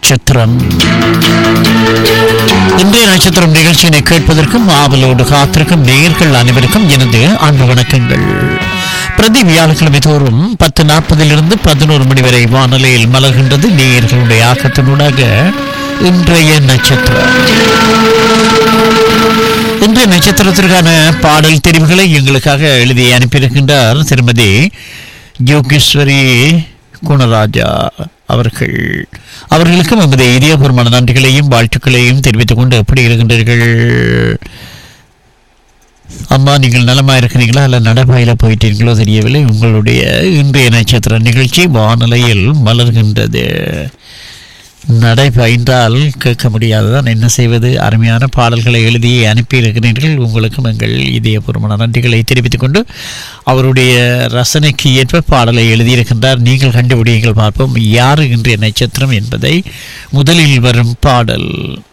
நட்சத்திரம் இன்றைய நட்சத்திரம் நிகழ்ச்சியினை கேட்பதற்கும் ஆவலோடு காத்திருக்கும் நேயர்கள் அனைவருக்கும் எனது அன்பு வணக்கங்கள் பிரதி வியாழக்கிழமை தோறும் பத்து நாற்பதிலிருந்து பதினோரு மணி வரை வானொலியில் மலர்கின்றது நேயர்களுடைய ஆக்கத்தினூடாக இன்றைய நட்சத்திரம் இன்றைய நட்சத்திரத்திற்கான பாடல் தெரிவுகளை எங்களுக்காக எழுதி அனுப்பியிருக்கின்றார் திருமதி யோகேஸ்வரி குணராஜா அவர்கள் அவர்களுக்கும் நமது இதயபூர்வமான நன்றிகளையும் வாழ்த்துக்களையும் தெரிவித்துக் கொண்டு எப்படி இருக்கின்றீர்கள் அம்மா நீங்கள் நலமா இருக்கிறீங்களா அல்ல நடைபாயில போயிட்டீங்களோ தெரியவில்லை உங்களுடைய இன்றைய நட்சத்திர நிகழ்ச்சி வானிலையில் மலர்கின்றது நடை பயின்றால் கேட்க முடியாதுதான் என்ன செய்வது அருமையான பாடல்களை எழுதி அனுப்பியிருக்கிறீர்கள் உங்களுக்கும் எங்கள் இதயபூர்வமான நன்றிகளை தெரிவித்துக் கொண்டு அவருடைய ரசனைக்கு ஏற்ப பாடலை எழுதியிருக்கின்றார் நீங்கள் கண்டுபிடியுங்கள் பார்ப்போம் யாரு இன்றைய நட்சத்திரம் என்பதை முதலில் வரும் பாடல்